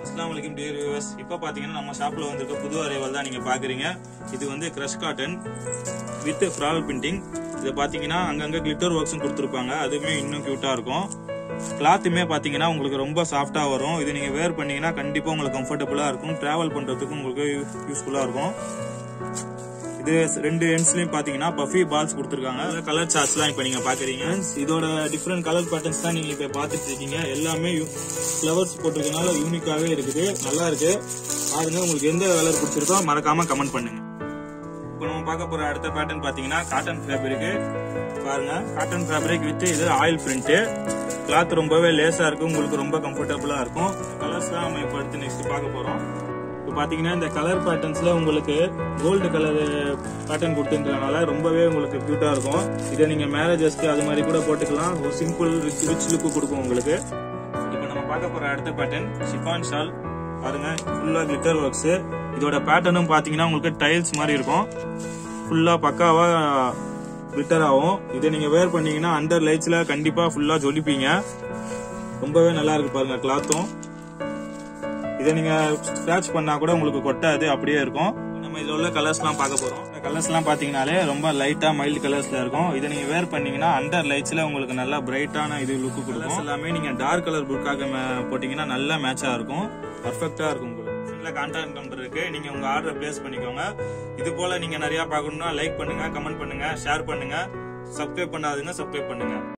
அஸ்லாம் வலைக்கும் dear viewers இப்போ பார்த்தீங்கன்னா நம்ம ஷாப்பில் வந்திருக்க புது அரைவல் தான் நீங்கள் பார்க்குறீங்க இது வந்து crush cotton with floral printing இது பார்த்தீங்கன்னா அங்கங்கே கிளிட்டர் ஒர்க்ஸும் கொடுத்துருப்பாங்க அதுவுமே இன்னும் க்யூட்டாக இருக்கும் கிளாத்துமே பார்த்தீங்கன்னா உங்களுக்கு ரொம்ப சாஃப்டாக வரும் இது நீங்கள் வேர் பண்ணீங்கன்னா கண்டிப்பாக உங்களுக்கு கம்ஃபர்டபுளாக இருக்கும் ட்ராவல் பண்ணுறதுக்கு உங்களுக்கு யூஸ்ஃபுல்லாக இருக்கும் இது ரெண்டு எண்ட்ஸ்லயும் பாத்தீங்கன்னா பஃபி பால்ஸ் கொடுத்துருக்காங்க கலர் சார்ட்ஸ்லாம் இப்போ நீங்க பாக்குறீங்க இதோட டிஃப்ரெண்ட் கலர் பேட்டர்ன்ஸ் தான் நீங்க இப்ப பாத்துட்டு இருக்கீங்க எல்லாமே ஃபிளவர்ஸ் போட்டிருக்கனால யூனிக்காவே இருக்குது நல்லா இருக்கு பாருங்க உங்களுக்கு எந்த கலர் பிடிச்சிருக்கோ மறக்காம கமெண்ட் பண்ணுங்க இப்போ நம்ம பார்க்க போற அடுத்த பேட்டர்ன் பாத்தீங்கன்னா காட்டன் ஃபேப்ரிக் பாருங்க காட்டன் ஃபேப்ரிக் வித் இது ஆயில் பிரிண்ட் கிளாத் ரொம்பவே லேசா இருக்கும் உங்களுக்கு ரொம்ப கம்ஃபர்டபுளா இருக்கும் கலர்ஸ் தான் நம்ம இப்போ அடுத்து நெக்ஸ்ட் பார்க்க போறோம் இப்போ பாத்தீங்கன்னா இந்த கலர் பேட்டர்ன்ஸ்ல உங்களுக்கு கோல்டு கலர் பேட்டர்ன் கொடுத்துருக்கனால ரொம்பவே உங்களுக்கு கியூட்டா இருக்கும் இதை நீங்க மேரேஜஸ்க்கு அது மாதிரி கூட போட்டுக்கலாம் ஒரு சிம்பிள் ரிச் ரிச் லுக்கு கொடுக்கும் உங்களுக்கு இப்போ நம்ம பார்க்க போற அடுத்த பேட்டர்ன் ஷிஃபான் ஷால் பாருங்க ஃபுல்லா கிளிட்டர் ஒர்க்ஸ் இதோட பேட்டர்னும் பாத்தீங்கன்னா உங்களுக்கு டைல்ஸ் மாதிரி இருக்கும் ஃபுல்லா பக்காவா கிளிட்டர் ஆகும் இதை நீங்க வேர் பண்ணீங்கன்னா அண்டர் லைட்ஸ்ல கண்டிப்பா ஃபுல்லா ஜொலிப்பீங்க ரொம்பவே நல்லா இருக்கு பாருங்க கிளாத்தும் இதை நீங்க ஸ்கிராச் பண்ணா கூட உங்களுக்கு கொட்டாது அப்படியே இருக்கும் நம்ம இதுல உள்ள கலர்ஸ்லாம் பார்க்க போறோம் இந்த கலர்ஸ்லாம் பாத்தீங்கன்னாலே ரொம்ப லைட்டா மைல்டு கலர்ஸ்ல இருக்கும் இதை நீங்க வேர் பண்ணீங்கன்னா அண்டர் லைட்ஸ்ல உங்களுக்கு நல்லா பிரைட்டான இது லுக் கொடுக்கும் எல்லாமே நீங்க டார்க் கலர் புக்காக போட்டீங்கன்னா நல்லா மேட்சா இருக்கும் பர்ஃபெக்டா இருக்கும் உங்களுக்கு கான்டாக்ட் நம்பர் இருக்கு நீங்க உங்க ஆர்டர் பிளேஸ் பண்ணிக்கோங்க இது போல நீங்க நிறைய பார்க்கணும்னா லைக் பண்ணுங்க கமெண்ட் பண்ணுங்க ஷேர் பண்ணுங்க சப்ஸ்கிரைப் பண்ணாதுங்க சப்ஸ்கிரைப் பண்ணுங்க